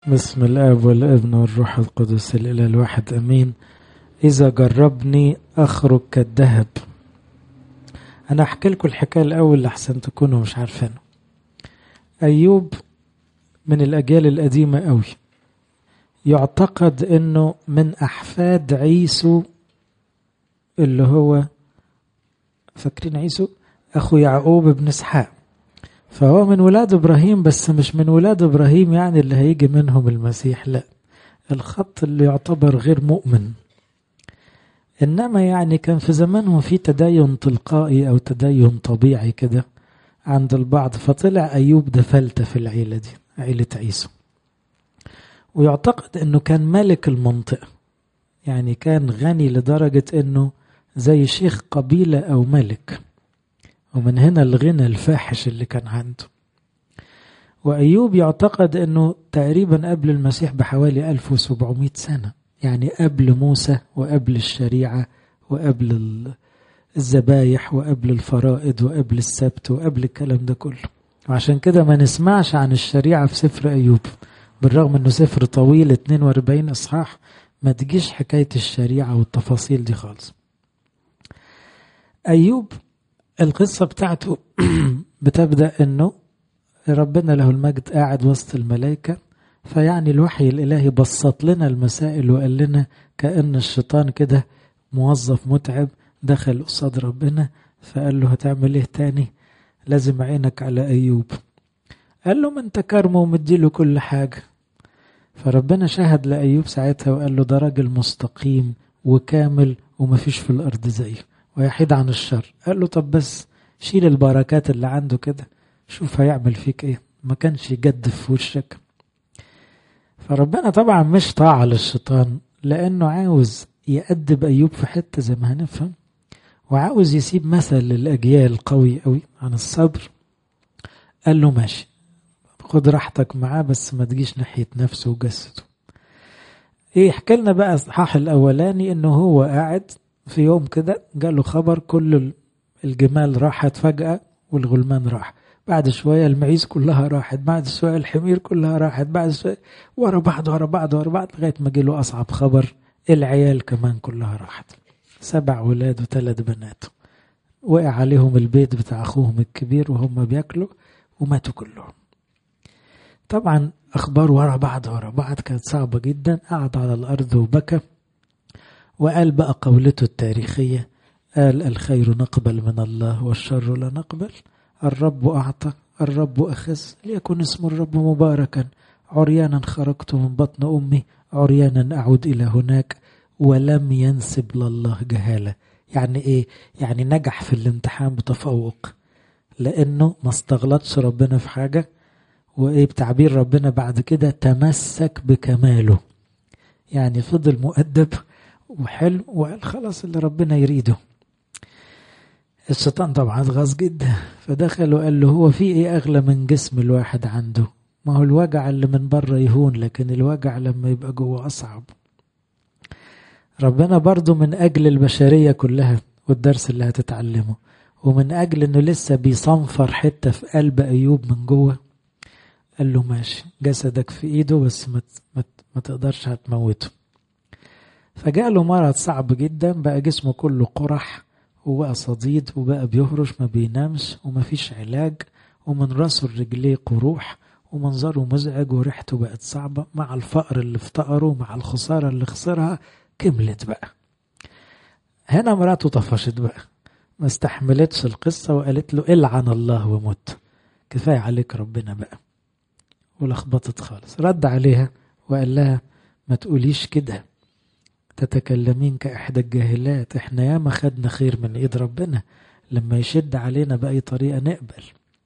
بسم الاب والابن والروح القدس الاله الواحد امين اذا جربني اخرج كالذهب انا احكي لكم الحكايه الاول لحسن تكونوا مش عارفينه ايوب من الاجيال القديمه قوي يعتقد انه من احفاد عيسو اللي هو فاكرين عيسو اخو يعقوب بن اسحاق فهو من ولاد ابراهيم بس مش من ولاد ابراهيم يعني اللي هيجي منهم المسيح لا الخط اللي يعتبر غير مؤمن انما يعني كان في زمانهم في تدين تلقائي او تدين طبيعي كده عند البعض فطلع ايوب ده فلتة في العيلة دي عيلة عيسو ويعتقد انه كان ملك المنطقة يعني كان غني لدرجة انه زي شيخ قبيلة او ملك ومن هنا الغنى الفاحش اللي كان عنده وأيوب يعتقد أنه تقريبا قبل المسيح بحوالي 1700 سنة يعني قبل موسى وقبل الشريعة وقبل الذبايح وقبل الفرائض وقبل السبت وقبل الكلام ده كله وعشان كده ما نسمعش عن الشريعة في سفر أيوب بالرغم أنه سفر طويل 42 إصحاح ما تجيش حكاية الشريعة والتفاصيل دي خالص أيوب القصة بتاعته بتبدأ انه ربنا له المجد قاعد وسط الملائكة فيعني الوحي الإلهي بسط لنا المسائل وقال لنا كأن الشيطان كده موظف متعب دخل قصاد ربنا فقال له هتعمل ايه تاني لازم عينك على أيوب قال له ما انت كرمه ومديله كل حاجة فربنا شهد لأيوب ساعتها وقال له ده راجل مستقيم وكامل ومفيش في الأرض زيه ويحيد عن الشر قال له طب بس شيل البركات اللي عنده كده شوف هيعمل فيك ايه ما كانش يجدف في وشك فربنا طبعا مش طاعة للشيطان لانه عاوز يأدب ايوب في حتة زي ما هنفهم وعاوز يسيب مثل للاجيال قوي قوي عن الصبر قال له ماشي خد راحتك معاه بس ما تجيش ناحية نفسه وجسده ايه يحكي لنا بقى الصحاح الاولاني انه هو قاعد في يوم كده جاله خبر كل الجمال راحت فجأة والغلمان راح بعد شوية المعيز كلها راحت بعد شوية الحمير كلها راحت بعد شوية ورا بعض ورا بعض ورا بعض لغاية ما جاله أصعب خبر العيال كمان كلها راحت سبع ولاد وثلاث بنات وقع عليهم البيت بتاع أخوهم الكبير وهم بياكلوا وماتوا كلهم طبعا أخبار ورا بعض ورا بعض كانت صعبة جدا قعد على الأرض وبكى وقال بقى قولته التاريخية قال الخير نقبل من الله والشر لا نقبل الرب أعطى الرب أخذ ليكن اسم الرب مباركا عريانا خرجت من بطن أمي عريانا أعود إلى هناك ولم ينسب لله جهالة يعني إيه؟ يعني نجح في الامتحان بتفوق لأنه ما استغلطش ربنا في حاجة وإيه بتعبير ربنا بعد كده تمسك بكماله يعني فضل مؤدب وحلو وقال خلاص اللي ربنا يريده الشيطان طبعا اتغاظ جدا فدخل وقال له هو في ايه اغلى من جسم الواحد عنده ما هو الوجع اللي من بره يهون لكن الوجع لما يبقى جوه اصعب ربنا برضو من اجل البشرية كلها والدرس اللي هتتعلمه ومن اجل انه لسه بيصنفر حتة في قلب ايوب من جوه قال له ماشي جسدك في ايده بس ما, ما, ما تقدرش هتموته فجاله مرض صعب جدا بقى جسمه كله قرح وبقى صديد وبقى بيهرش ما بينامش ومفيش علاج ومن راسه لرجليه قروح ومنظره مزعج وريحته بقت صعبة مع الفقر اللي افتقره مع الخسارة اللي خسرها كملت بقى هنا مراته طفشت بقى ما استحملتش القصة وقالت له العن الله ومت كفاية عليك ربنا بقى ولخبطت خالص رد عليها وقال لها ما تقوليش كده تتكلمين كإحدى الجاهلات احنا ياما خدنا خير من ايد ربنا لما يشد علينا بأي طريقة نقبل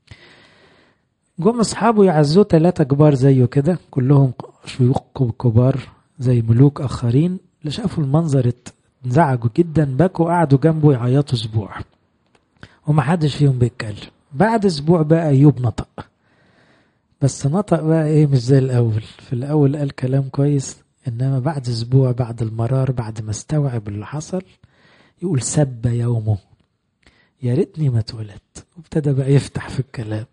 جم اصحابه يعزوه ثلاثة كبار زيه كده كلهم شيوخ كبار زي ملوك اخرين اللي شافوا المنظر انزعجوا جدا بكوا قعدوا جنبه يعيطوا اسبوع ومحدش فيهم بيتكلم بعد اسبوع بقى ايوب نطق بس نطق بقى ايه مش زي الاول في الاول قال كلام كويس انما بعد اسبوع بعد المرار بعد ما استوعب اللي حصل يقول سب يومه يا ريتني ما اتولدت وابتدى بقى يفتح في الكلام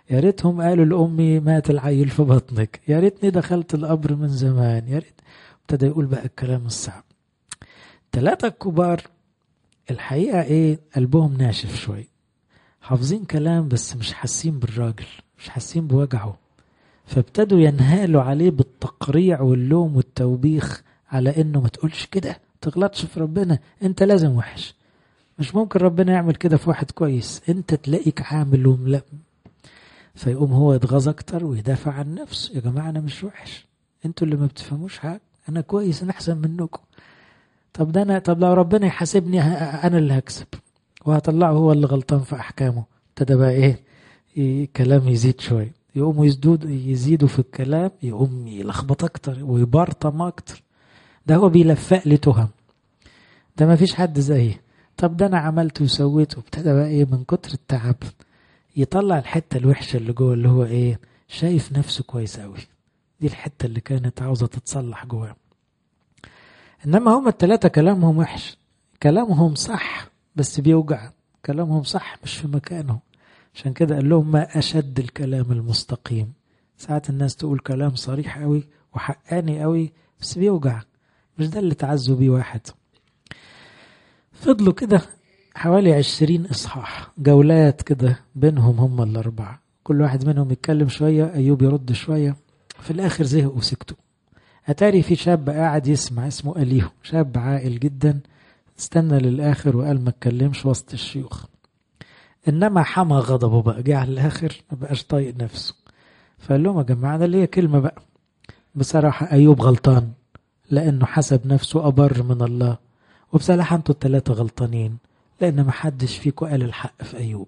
يا ريتهم قالوا لأمي مات العيل في بطنك يا ريتني دخلت القبر من زمان يا ريت ابتدى يقول بقى الكلام الصعب ثلاثة الكبار الحقيقة ايه قلبهم ناشف شوي حافظين كلام بس مش حاسين بالراجل مش حاسين بوجعه فابتدوا ينهالوا عليه بالتقريع واللوم والتوبيخ على انه ما تقولش كده تغلطش في ربنا انت لازم وحش مش ممكن ربنا يعمل كده في واحد كويس انت تلاقيك عامل وملا فيقوم هو يتغاظ اكتر ويدافع عن نفسه يا جماعه انا مش وحش انتوا اللي ما بتفهموش حاجه انا كويس انا احسن منكم طب ده انا طب لو ربنا يحاسبني انا اللي هكسب وهطلعه هو اللي غلطان في احكامه ابتدى بقى ايه, إيه كلام يزيد شويه يقوموا يزدود يزيدوا في الكلام يقوم يلخبط اكتر ويبرطم اكتر ده هو بيلفق لي تهم ده ما فيش حد زيي طب ده انا عملت وسويت وابتدى بقى ايه من كتر التعب يطلع الحته الوحشه اللي جوه اللي هو ايه شايف نفسه كويس قوي دي الحته اللي كانت عاوزه تتصلح جواه انما هم الثلاثه كلامهم وحش كلامهم صح بس بيوجع كلامهم صح مش في مكانه عشان كده قال لهم ما اشد الكلام المستقيم ساعات الناس تقول كلام صريح قوي وحقاني قوي بس بيوجع مش ده اللي تعزوا بيه واحد فضلوا كده حوالي عشرين إصحاح جولات كده بينهم هم الأربعة كل واحد منهم يتكلم شوية أيوب يرد شوية في الآخر زهقوا وسكتوا أتاري في شاب قاعد يسمع اسمه أليهو شاب عاقل جدا استنى للآخر وقال ما اتكلمش وسط الشيوخ إنما حمى غضبه بقى جه على الآخر ما بقاش طايق نفسه فقال لهم يا جماعة ده ليا كلمة بقى بصراحة أيوب غلطان لأنه حسب نفسه أبر من الله وبصراحة أنتوا التلاتة غلطانين لأن ما حدش فيكم قال الحق في أيوب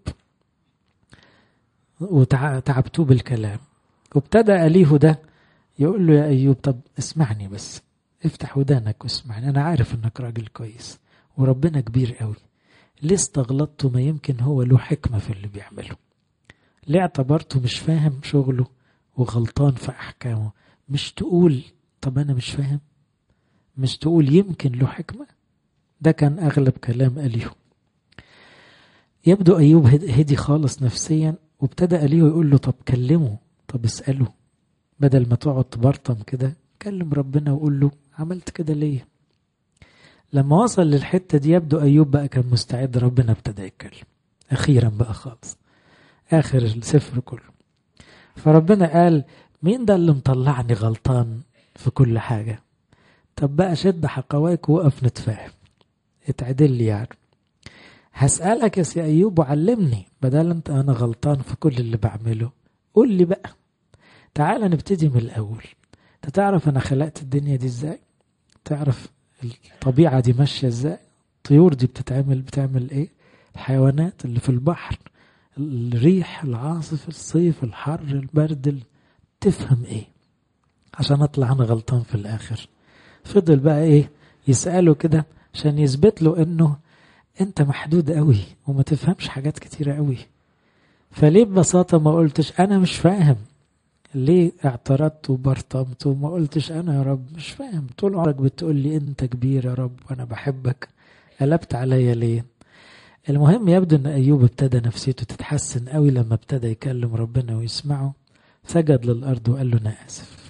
وتعبتوه بالكلام وابتدى أليه ده يقول له يا أيوب طب اسمعني بس افتح ودانك واسمعني أنا عارف إنك راجل كويس وربنا كبير قوي ليه استغلطته ما يمكن هو له حكمة في اللي بيعمله ليه اعتبرته مش فاهم شغله وغلطان في أحكامه مش تقول طب أنا مش فاهم مش تقول يمكن له حكمة ده كان أغلب كلام أليهو يبدو أيوب هدي خالص نفسيا وابتدى أليهو يقول له طب كلمه طب اسأله بدل ما تقعد تبرطم كده كلم ربنا وقول له عملت كده ليه لما وصل للحتة دي يبدو أيوب بقى كان مستعد ربنا ابتدى يتكلم أخيرا بقى خالص آخر السفر كله فربنا قال مين ده اللي مطلعني غلطان في كل حاجة طب بقى شد حقواك وقف نتفاهم اتعدل لي يعني هسألك يا سي أيوب وعلمني بدل انت أنا غلطان في كل اللي بعمله قول لي بقى تعال نبتدي من الأول انت تعرف أنا خلقت الدنيا دي ازاي تعرف الطبيعة دي ماشية ازاي الطيور دي بتتعمل بتعمل ايه الحيوانات اللي في البحر الريح العاصف الصيف الحر البرد تفهم ايه عشان اطلع انا غلطان في الاخر فضل بقى ايه يسأله كده عشان يثبت له انه انت محدود قوي وما تفهمش حاجات كتيرة قوي فليه ببساطة ما قلتش انا مش فاهم ليه اعترضت وبرطمت وما قلتش انا يا رب مش فاهم طول عمرك بتقول لي انت كبير يا رب وانا بحبك قلبت عليا ليه المهم يبدو ان ايوب ابتدى نفسيته تتحسن قوي لما ابتدى يكلم ربنا ويسمعه سجد للارض وقال له انا اسف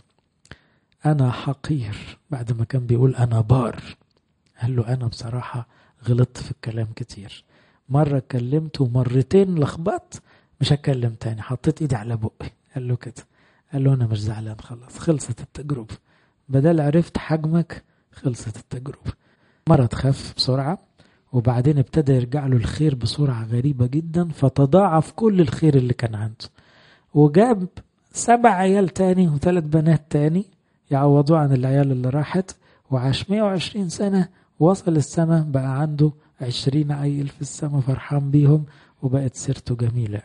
انا حقير بعد ما كان بيقول انا بار قال له انا بصراحه غلطت في الكلام كتير مره اتكلمت ومرتين لخبطت مش هتكلم تاني حطيت ايدي على بقي قال له كده قال له انا مش زعلان خلاص خلصت التجربه بدل عرفت حجمك خلصت التجربه مره تخف بسرعه وبعدين ابتدى يرجع له الخير بسرعه غريبه جدا فتضاعف كل الخير اللي كان عنده وجاب سبع عيال تاني وثلاث بنات تاني يعوضوه عن العيال اللي راحت وعاش 120 سنة وصل السماء بقى عنده 20 عيل في السماء فرحان بيهم وبقت سيرته جميلة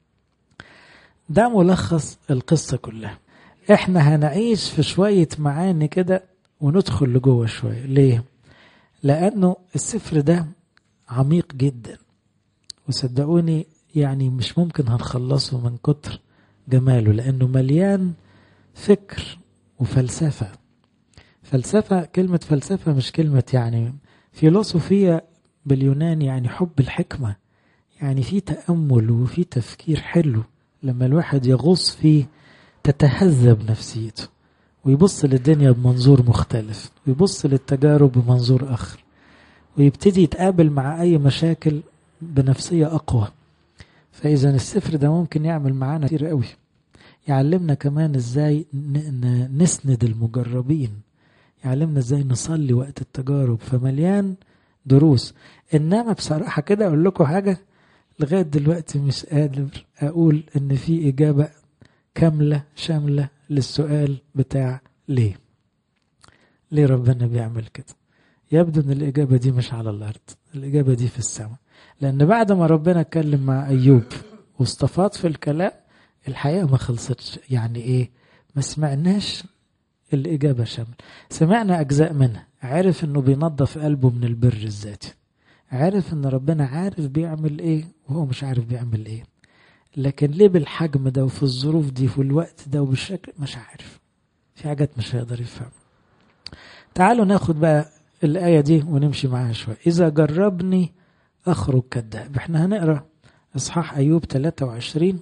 ده ملخص القصة كلها احنا هنعيش في شوية معاني كده وندخل لجوه شوية ليه؟ لأنه السفر ده عميق جدا وصدقوني يعني مش ممكن هنخلصه من كتر جماله لأنه مليان فكر وفلسفة فلسفة كلمة فلسفة مش كلمة يعني فيلوسوفية باليونان يعني حب الحكمة يعني في تأمل وفي تفكير حلو لما الواحد يغوص فيه تتهذب نفسيته ويبص للدنيا بمنظور مختلف ويبص للتجارب بمنظور آخر ويبتدي يتقابل مع أي مشاكل بنفسية أقوى فإذا السفر ده ممكن يعمل معانا كتير قوي يعلمنا كمان ازاي نسند المجربين يعلمنا ازاي نصلي وقت التجارب فمليان دروس انما بصراحة كده اقول لكم حاجة لغاية دلوقتي مش قادر اقول ان في اجابة كاملة شاملة للسؤال بتاع ليه ليه ربنا بيعمل كده يبدو ان الاجابة دي مش على الارض الاجابة دي في السماء لان بعد ما ربنا اتكلم مع ايوب واستفاض في الكلام الحقيقة ما خلصتش يعني ايه ما سمعناش الإجابة شامل سمعنا أجزاء منها عرف أنه بينظف قلبه من البر الذاتي عرف أن ربنا عارف بيعمل إيه وهو مش عارف بيعمل إيه لكن ليه بالحجم ده وفي الظروف دي وفي الوقت ده وبالشكل مش عارف في حاجات مش هيقدر يفهم تعالوا ناخد بقى الآية دي ونمشي معاها شوية إذا جربني أخرج كذاب احنا هنقرأ إصحاح أيوب 23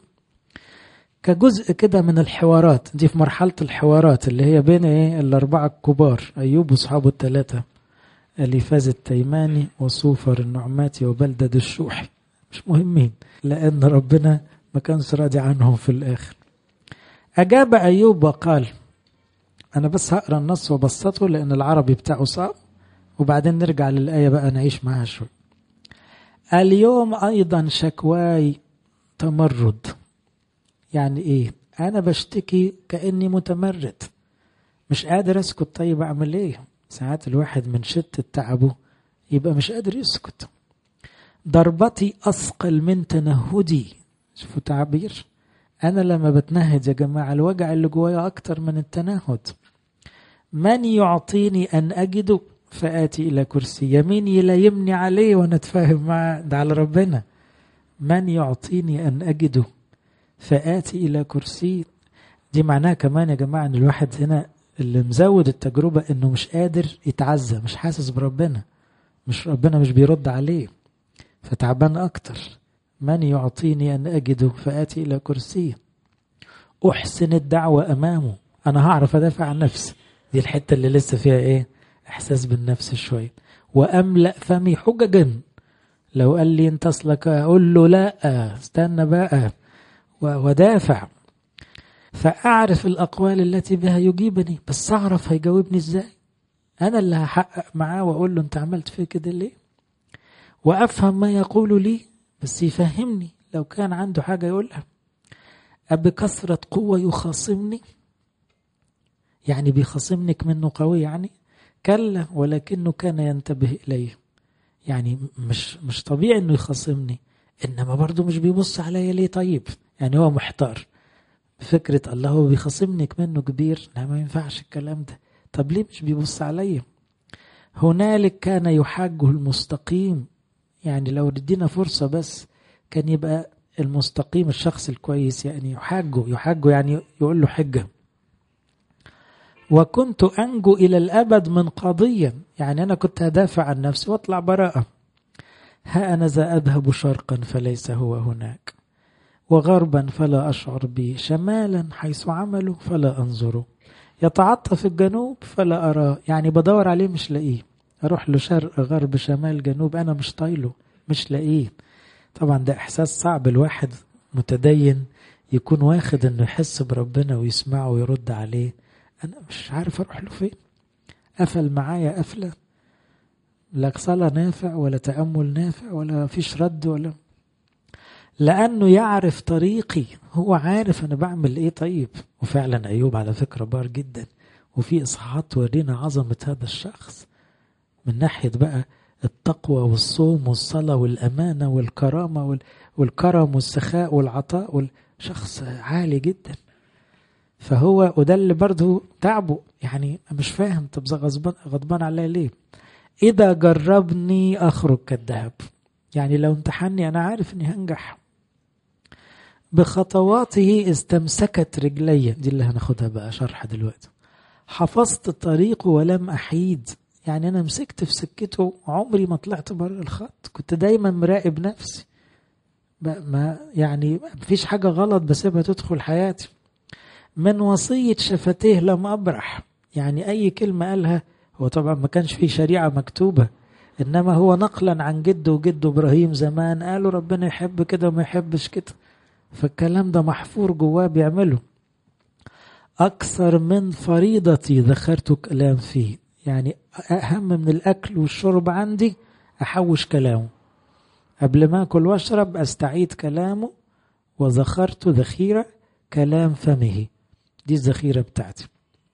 كجزء كده من الحوارات دي في مرحلة الحوارات اللي هي بين ايه الأربعة الكبار أيوب وأصحابه الثلاثة اليفاز التيماني وصوفر النعماتي وبلدد الشوحي مش مهمين لأن ربنا ما كانش راضي عنهم في الآخر أجاب أيوب وقال أنا بس هقرا النص وبسطه لأن العربي بتاعه صعب وبعدين نرجع للآية بقى نعيش معاها شوي اليوم أيضا شكواي تمرد يعني ايه انا بشتكي كاني متمرد مش قادر اسكت طيب اعمل ايه ساعات الواحد من شدة تعبه يبقى مش قادر يسكت ضربتي اثقل من تنهدي شوفوا تعبير انا لما بتنهد يا جماعه الوجع اللي جوايا اكتر من التنهد من يعطيني ان اجده فاتي الى كرسي يمين يلايمني عليه وانا اتفاهم معاه ده على ربنا من يعطيني ان اجده فآتي إلى كرسي دي معناها كمان يا جماعة إن الواحد هنا اللي مزود التجربة إنه مش قادر يتعزى مش حاسس بربنا مش ربنا مش بيرد عليه فتعبان أكتر من يعطيني أن أجده فآتي إلى كرسي أحسن الدعوة أمامه أنا هعرف أدافع عن نفسي دي الحتة اللي لسه فيها إيه إحساس بالنفس شوية وأملأ فمي حججا لو قال لي انت اصلك اقول له لا استنى بقى ودافع فأعرف الأقوال التي بها يجيبني بس أعرف هيجاوبني إزاي أنا اللي هحقق معاه وأقول له أنت عملت فيه كده ليه وأفهم ما يقول لي بس يفهمني لو كان عنده حاجة يقولها أبكثرة قوة يخاصمني يعني بيخاصمنك منه قوي يعني كلا ولكنه كان ينتبه إليه يعني مش مش طبيعي انه يخاصمني انما برضه مش بيبص عليا ليه طيب يعني هو محتار فكرة الله هو بيخاصمنك منه كبير لا ما ينفعش الكلام ده طب ليه مش بيبص عليا هنالك كان يحاجه المستقيم يعني لو ادينا فرصة بس كان يبقى المستقيم الشخص الكويس يعني يحاجه يحاجه يعني يقول له حجة وكنت أنجو إلى الأبد من قضية يعني أنا كنت أدافع عن نفسي وأطلع براءة ها أنا ذا أذهب شرقا فليس هو هناك وغربا فلا أشعر به شمالا حيث عمله فلا أنظره يتعطى الجنوب فلا أراه يعني بدور عليه مش لاقيه أروح له شرق غرب شمال جنوب أنا مش طايله مش لاقيه طبعا ده إحساس صعب الواحد متدين يكون واخد إنه يحس بربنا ويسمعه ويرد عليه أنا مش عارف أروح له فين قفل معايا قفلة لا صلاة نافع ولا تأمل نافع ولا فيش رد ولا لأنه يعرف طريقي هو عارف أنا بعمل إيه طيب وفعلا أيوب على فكرة بار جدا وفي إصحاحات تورينا عظمة هذا الشخص من ناحية بقى التقوى والصوم والصلاة والأمانة والكرامة والكرم والسخاء والعطاء والشخص عالي جدا فهو وده اللي برضه تعبه يعني مش فاهم طب غضبان غضبان عليا ليه إذا جربني أخرج كالذهب يعني لو امتحني أنا عارف إني هنجح بخطواته استمسكت رجلي دي اللي هناخدها بقى شرح دلوقتي حفظت طريقه ولم أحيد يعني أنا مسكت في سكته عمري ما طلعت بره الخط كنت دايما مراقب نفسي ما يعني مفيش حاجة غلط بسيبها تدخل حياتي من وصية شفتيه لم أبرح يعني أي كلمة قالها هو طبعا ما كانش في شريعة مكتوبة إنما هو نقلا عن جده وجده إبراهيم زمان قالوا ربنا يحب كده وما يحبش كده فالكلام ده محفور جواه بيعمله أكثر من فريضتي ذخرت كلام فيه يعني أهم من الأكل والشرب عندي أحوش كلامه قبل ما أكل وأشرب أستعيد كلامه وذخرت ذخيرة كلام فمه دي الذخيرة بتاعتي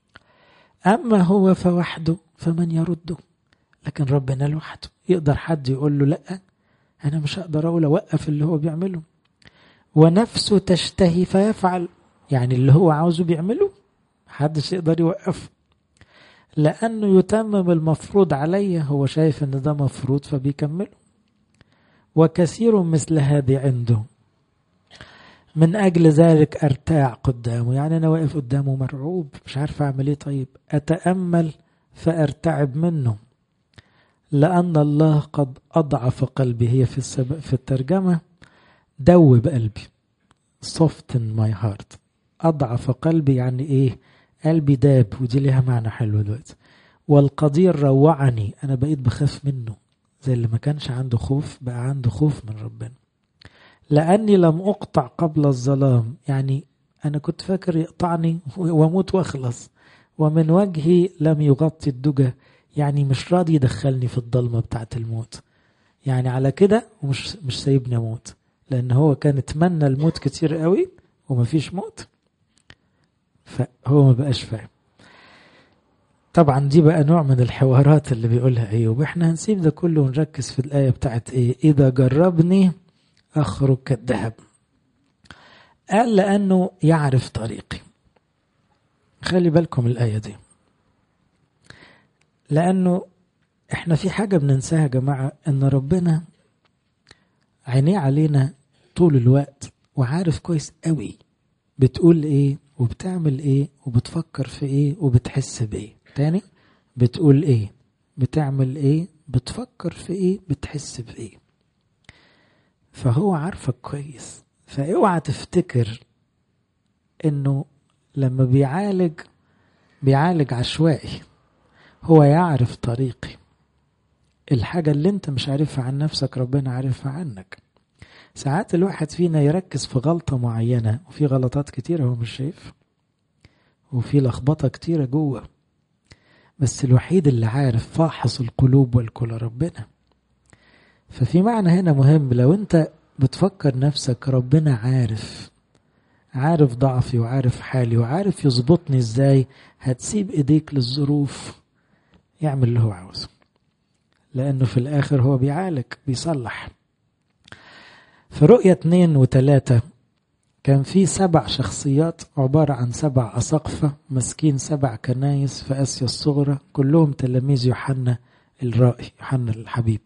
أما هو فوحده فمن يرده لكن ربنا لوحده يقدر حد يقول له لأ أنا مش هقدر أقول أوقف اللي هو بيعمله ونفسه تشتهي فيفعل يعني اللي هو عاوزه بيعمله محدش يقدر يوقفه لأنه يتمم المفروض عليه هو شايف إن ده مفروض فبيكمله وكثير مثل هذه عنده من أجل ذلك أرتاع قدامه يعني أنا واقف قدامه مرعوب مش عارف أعمل إيه طيب أتأمل فأرتعب منه لأن الله قد أضعف قلبي هي في السب... في الترجمة دوب قلبي soften my heart أضعف قلبي يعني إيه قلبي داب ودي ليها معنى حلو دلوقتي والقدير روعني أنا بقيت بخاف منه زي اللي ما كانش عنده خوف بقى عنده خوف من ربنا لأني لم أقطع قبل الظلام يعني أنا كنت فاكر يقطعني وأموت وأخلص ومن وجهي لم يغطي الدجى يعني مش راضي يدخلني في الضلمة بتاعة الموت يعني على كده ومش مش سايبني أموت لأن هو كان اتمنى الموت كتير قوي ومفيش موت فهو ما بقاش فاهم طبعا دي بقى نوع من الحوارات اللي بيقولها ايوب احنا هنسيب ده كله ونركز في الآية بتاعت ايه إذا جربني أخرج كالذهب قال لأنه يعرف طريقي خلي بالكم الآية دي لأنه احنا في حاجة بننساها يا جماعة ان ربنا عينيه علينا طول الوقت وعارف كويس قوي بتقول ايه وبتعمل ايه وبتفكر في ايه وبتحس بايه تاني بتقول ايه بتعمل ايه بتفكر في ايه بتحس بايه فهو عارفك كويس فاوعى تفتكر انه لما بيعالج بيعالج عشوائي هو يعرف طريقي الحاجة اللي انت مش عارفها عن نفسك ربنا عارفها عنك ساعات الواحد فينا يركز في غلطة معينة وفي غلطات كتيرة هو مش شايف وفي لخبطة كتيرة جوه بس الوحيد اللي عارف فاحص القلوب والكل ربنا ففي معنى هنا مهم لو انت بتفكر نفسك ربنا عارف عارف ضعفي وعارف حالي وعارف يظبطني ازاي هتسيب ايديك للظروف يعمل اللي هو عاوزه لانه في الاخر هو بيعالج بيصلح في رؤية اتنين وتلاتة كان في سبع شخصيات عبارة عن سبع أساقفة مسكين سبع كنايس في آسيا الصغرى كلهم تلاميذ يوحنا الرائي يوحنا الحبيب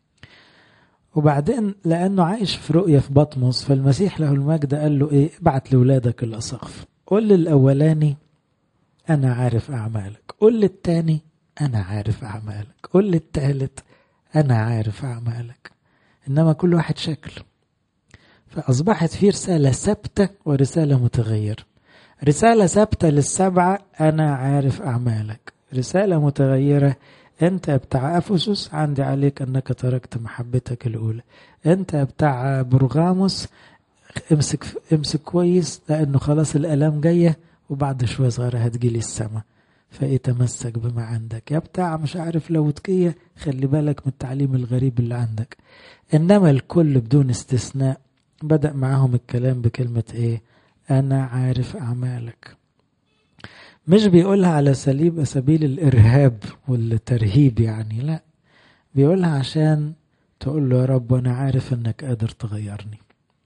وبعدين لأنه عايش في رؤية في بطمس فالمسيح له المجد قال له إيه ابعت لولادك الأساقفة قول للأولاني أنا عارف أعمالك قول للتاني أنا عارف أعمالك قول للتالت أنا عارف أعمالك إنما كل واحد شكل فأصبحت في رسالة ثابتة ورسالة متغيرة رسالة ثابتة للسبعة أنا عارف أعمالك رسالة متغيرة أنت بتاع أفسس عندي عليك أنك تركت محبتك الأولى أنت بتاع برغاموس امسك امسك كويس لأنه خلاص الآلام جاية وبعد شوية صغيرة هتجيلي السما فايه تمسك بما عندك يا بتاع مش عارف لوتكية خلي بالك من التعليم الغريب اللي عندك إنما الكل بدون استثناء بدأ معاهم الكلام بكلمة إيه أنا عارف أعمالك مش بيقولها على سليب سبيل الإرهاب والترهيب يعني لا بيقولها عشان تقول له يا رب أنا عارف أنك قادر تغيرني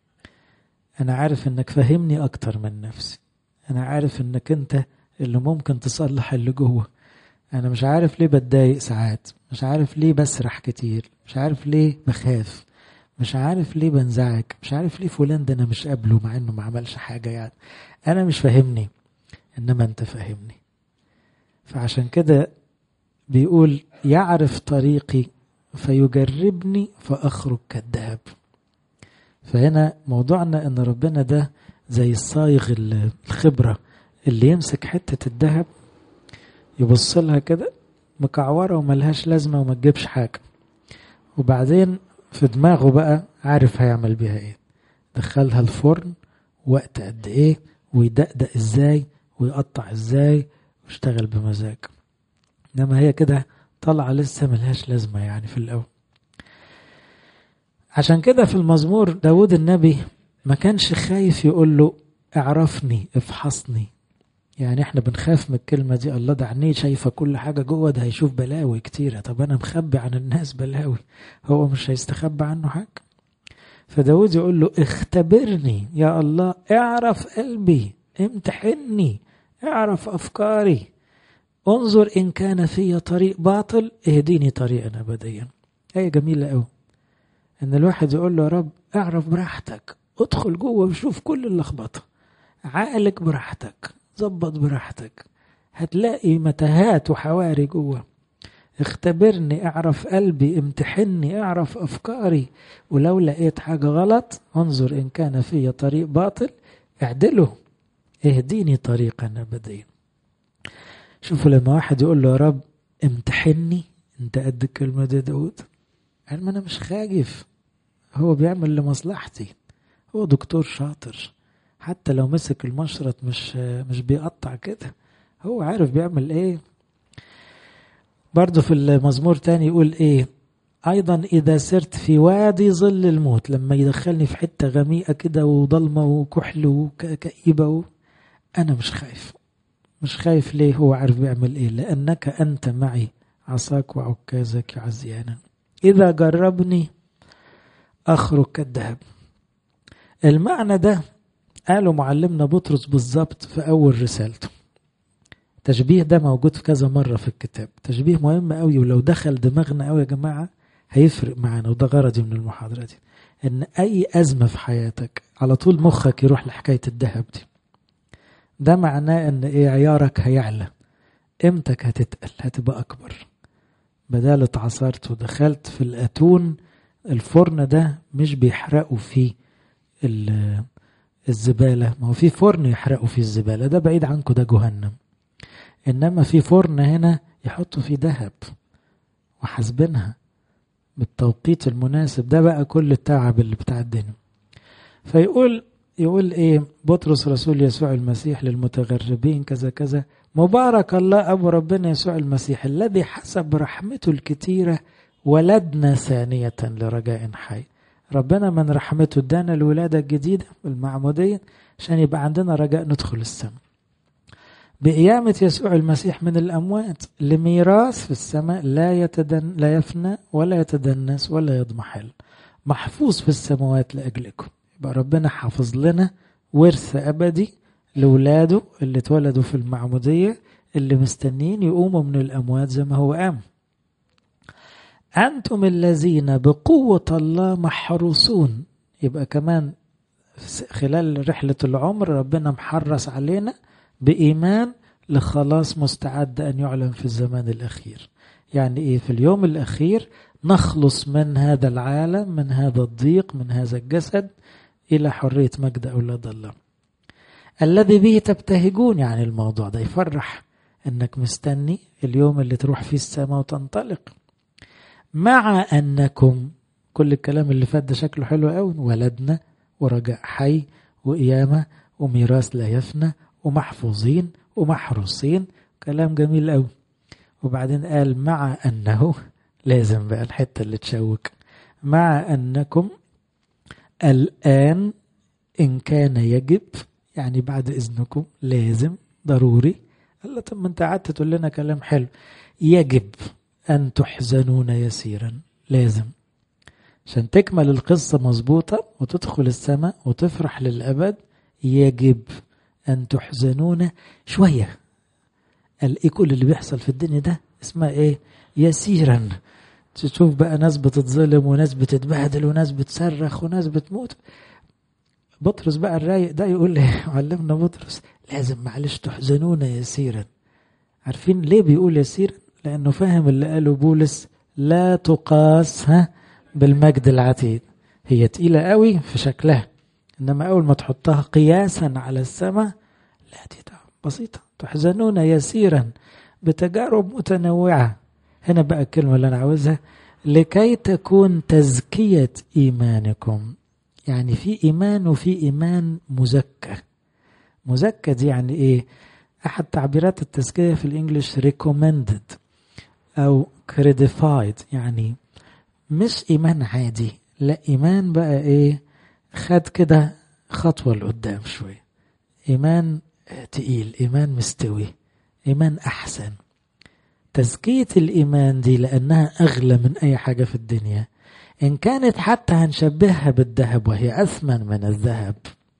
أنا عارف أنك فهمني أكتر من نفسي أنا عارف أنك أنت اللي ممكن تصلح اللي جوه أنا مش عارف ليه بتضايق ساعات مش عارف ليه بسرح كتير مش عارف ليه بخاف مش عارف ليه بنزعج مش عارف ليه فلان ده انا مش قابله مع انه ما عملش حاجه يعني انا مش فاهمني انما انت فاهمني فعشان كده بيقول يعرف طريقي فيجربني فاخرج كالذهب فهنا موضوعنا ان ربنا ده زي الصايغ الخبرة اللي يمسك حتة الذهب يبص لها كده مكعورة وملهاش لازمة وما تجيبش حاجة وبعدين في دماغه بقى عارف هيعمل بيها ايه دخلها الفرن وقت قد ايه ويدقدق ازاي ويقطع ازاي ويشتغل بمزاج انما هي كده طالعة لسه ملهاش لازمة يعني في الأول عشان كده في المزمور داود النبي ما كانش خايف يقول له اعرفني افحصني يعني احنا بنخاف من الكلمة دي الله ده عينيه شايفة كل حاجة جوه ده هيشوف بلاوي كتيرة طب انا مخبي عن الناس بلاوي هو مش هيستخبى عنه حاجة فداود يقول له اختبرني يا الله اعرف قلبي امتحني اعرف افكاري انظر ان كان في طريق باطل اهديني طريقا ابديا هي جميلة قوي ان الواحد يقول له يا رب اعرف براحتك ادخل جوه وشوف كل اللخبطه عقلك براحتك ظبط براحتك هتلاقي متاهات وحواري جوه اختبرني اعرف قلبي امتحني اعرف افكاري ولو لقيت حاجه غلط انظر ان كان في طريق باطل اعدله اهديني طريقا ابديا شوفوا لما واحد يقول له يا رب امتحني انت قد الكلمه دي داود قال ما انا مش خايف هو بيعمل لمصلحتي هو دكتور شاطر حتى لو مسك المشرط مش مش بيقطع كده هو عارف بيعمل ايه برضه في المزمور تاني يقول ايه ايضا اذا سرت في وادي ظل الموت لما يدخلني في حته غميقه كده وضلمه وكحل وكئيبه و... انا مش خايف مش خايف ليه هو عارف بيعمل ايه لانك انت معي عصاك وعكازك يعزيانا اذا جربني اخرج كالذهب المعنى ده قاله معلمنا بطرس بالظبط في اول رسالته التشبيه ده موجود في كذا مرة في الكتاب تشبيه مهم قوي ولو دخل دماغنا قوي يا جماعة هيفرق معانا وده غرضي من المحاضرة دي ان اي ازمة في حياتك على طول مخك يروح لحكاية الذهب دي ده معناه ان ايه عيارك هيعلى قيمتك هتتقل هتبقى اكبر بدال اتعصرت ودخلت في الاتون الفرن ده مش بيحرقوا فيه الزبالة ما هو في فرن يحرقوا فيه الزبالة ده بعيد عنكم ده جهنم إنما في فرن هنا يحطوا فيه ذهب وحاسبينها بالتوقيت المناسب ده بقى كل التعب اللي بتاع الدنيا فيقول يقول ايه بطرس رسول يسوع المسيح للمتغربين كذا كذا مبارك الله ابو ربنا يسوع المسيح الذي حسب رحمته الكتيره ولدنا ثانيه لرجاء حي ربنا من رحمته ادانا الولاده الجديده المعموديه عشان يبقى عندنا رجاء ندخل السماء بقيامة يسوع المسيح من الأموات لميراث في السماء لا يتدن لا يفنى ولا يتدنس ولا يضمحل محفوظ في السماوات لأجلكم يبقى ربنا حافظ لنا ورث أبدي لولاده اللي اتولدوا في المعمودية اللي مستنين يقوموا من الأموات زي ما هو قام أنتم الذين بقوة الله محروسون يبقى كمان خلال رحلة العمر ربنا محرس علينا بإيمان لخلاص مستعد أن يعلن في الزمان الأخير يعني إيه في اليوم الأخير نخلص من هذا العالم من هذا الضيق من هذا الجسد إلى حرية مجد أولاد الله الذي به تبتهجون يعني الموضوع ده يفرح انك مستني اليوم اللي تروح فيه السماء وتنطلق مع انكم كل الكلام اللي فات ده شكله حلو قوي ولدنا ورجاء حي وقيامه وميراث لا يفنى ومحفوظين ومحروسين كلام جميل قوي وبعدين قال مع انه لازم بقى الحته اللي تشوك مع انكم الان ان كان يجب يعني بعد اذنكم لازم ضروري قال له طب ما انت قعدت تقول لنا كلام حلو يجب ان تحزنون يسيرا لازم عشان تكمل القصة مظبوطة وتدخل السماء وتفرح للأبد يجب أن تحزنون شوية قال إيه كل اللي بيحصل في الدنيا ده اسمها إيه يسيرا تشوف بقى ناس بتتظلم وناس بتتبهدل وناس بتصرخ وناس بتموت بطرس بقى الرايق ده يقول لي علمنا بطرس لازم معلش تحزنون يسيرا عارفين ليه بيقول يسيرا لانه فاهم اللي قاله بولس لا تقاس ها بالمجد العتيد هي تقيلة قوي في شكلها إنما أول ما تحطها قياسا على السماء لا دي بسيطة تحزنون يسيرا بتجارب متنوعة هنا بقى الكلمة اللي أنا عاوزها لكي تكون تزكية إيمانكم يعني في إيمان وفي إيمان مزكى مزكى دي يعني إيه أحد تعبيرات التزكية في الإنجليش recommended أو credified يعني مش إيمان عادي لا إيمان بقى إيه خد كده خطوة لقدام شوية إيمان تقيل إيمان مستوي إيمان أحسن تزكية الإيمان دي لأنها أغلى من أي حاجة في الدنيا إن كانت حتى هنشبهها بالذهب وهي أثمن من الذهب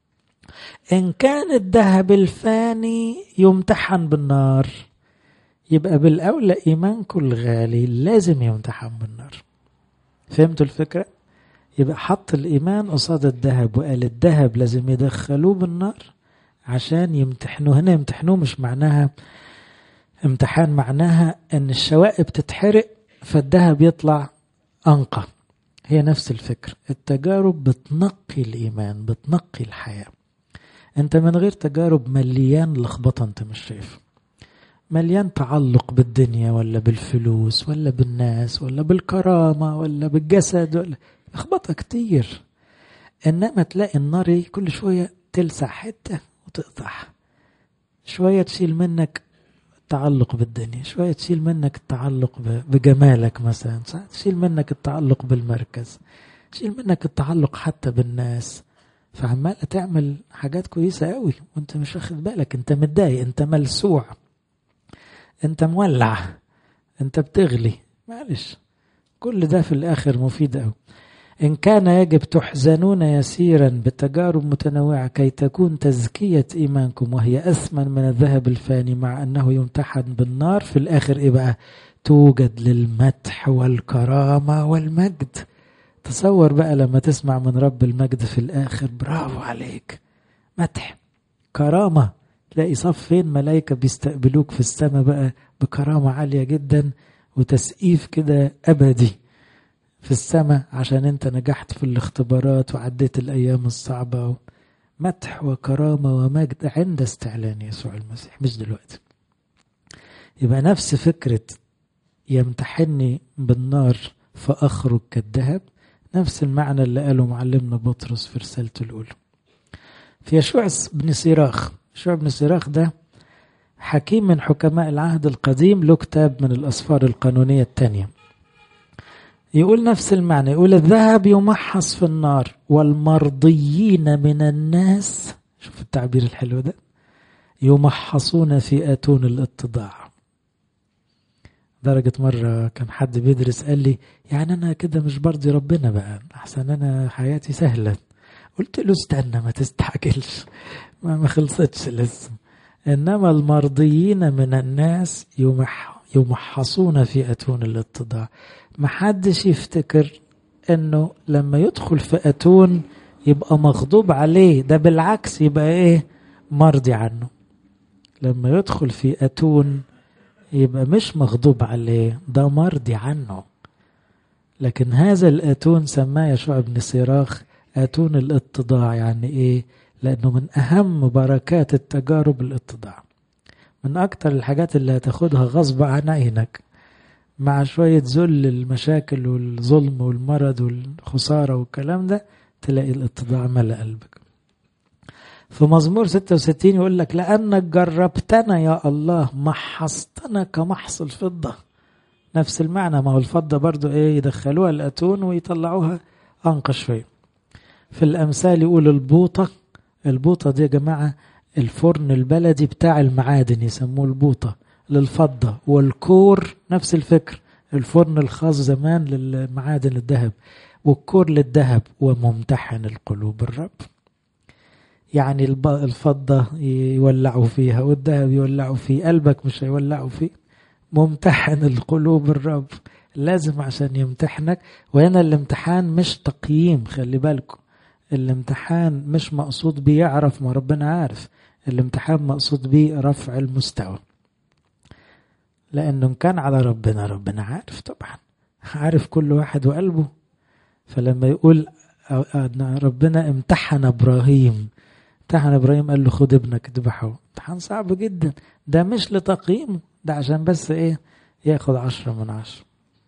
إن كان الذهب الفاني يمتحن بالنار يبقى بالأولى إيمانكم الغالي لازم يمتحن بالنار فهمتوا الفكرة؟ يبقى حط الإيمان قصاد الذهب وقال الذهب لازم يدخلوه بالنار عشان يمتحنوه هنا يمتحنوه مش معناها امتحان معناها ان الشوائب تتحرق فالذهب يطلع انقى هي نفس الفكر التجارب بتنقي الايمان بتنقي الحياه انت من غير تجارب مليان لخبطه انت مش شايف مليان تعلق بالدنيا ولا بالفلوس ولا بالناس ولا بالكرامه ولا بالجسد ولا لخبطه كتير انما تلاقي النار كل شويه تلسع حته وتقطع شويه تشيل منك التعلق بالدنيا شوية تشيل منك التعلق بجمالك مثلا تشيل منك التعلق بالمركز تشيل منك التعلق حتى بالناس فعمالة تعمل حاجات كويسة قوي وانت مش واخد بالك انت متضايق انت ملسوع انت مولع انت بتغلي معلش كل ده في الاخر مفيد قوي إن كان يجب تحزنون يسيرا بتجارب متنوعة كي تكون تزكية إيمانكم وهي أثمن من الذهب الفاني مع أنه يمتحن بالنار في الآخر إيه بقى توجد للمدح والكرامة والمجد تصور بقى لما تسمع من رب المجد في الآخر برافو عليك مدح كرامة تلاقي صفين ملايكة بيستقبلوك في السماء بقى بكرامة عالية جدا وتسقيف كده أبدي في السماء عشان انت نجحت في الاختبارات وعديت الايام الصعبه مدح وكرامه ومجد عند استعلان يسوع المسيح مش دلوقتي يبقى نفس فكره يمتحني بالنار فاخرج كالذهب نفس المعنى اللي قاله معلمنا بطرس في رسالته الاولى في يشوع بن سيراخ يشوع بن سيراخ ده حكيم من حكماء العهد القديم له كتاب من الاسفار القانونيه الثانيه يقول نفس المعنى يقول الذهب يمحص في النار والمرضيين من الناس شوف التعبير الحلو ده يمحصون في أتون الاتضاع درجة مرة كان حد بيدرس قال لي يعني أنا كده مش برضي ربنا بقى أحسن أنا حياتي سهلة قلت له استنى ما تستعجلش ما, ما خلصتش لسه إنما المرضيين من الناس يمح يمحصون في أتون الاتضاع محدش يفتكر انه لما يدخل في اتون يبقى مغضوب عليه ده بالعكس يبقى ايه مرضي عنه لما يدخل في اتون يبقى مش مغضوب عليه ده مرضي عنه لكن هذا الاتون سماه يشوع بن سيراخ اتون الاتضاع يعني ايه لانه من اهم بركات التجارب الاتضاع من اكتر الحاجات اللي هتاخدها غصب عن عينك مع شوية ذل المشاكل والظلم والمرض والخسارة والكلام ده تلاقي الاتضاع ملأ قلبك في مزمور 66 يقول لك لأنك جربتنا يا الله محصتنا كمحص الفضة نفس المعنى ما هو الفضة برضو ايه يدخلوها الأتون ويطلعوها أنقى شوية في الأمثال يقول البوطة البوطة دي يا جماعة الفرن البلدي بتاع المعادن يسموه البوطة للفضة والكور نفس الفكر الفرن الخاص زمان للمعادن الذهب والكور للذهب وممتحن القلوب الرب يعني الفضة يولعوا فيها والذهب يولعوا فيه قلبك مش هيولعوا فيه ممتحن القلوب الرب لازم عشان يمتحنك وهنا الامتحان مش تقييم خلي بالكم الامتحان مش مقصود بيه يعرف ما ربنا عارف الامتحان مقصود بيه رفع المستوى لأنه إن كان على ربنا ربنا عارف طبعا عارف كل واحد وقلبه فلما يقول ربنا امتحن ابراهيم امتحن ابراهيم قال له خد ابنك اذبحه امتحان صعب جدا ده مش لتقييمه ده عشان بس ايه ياخد عشرة من عشرة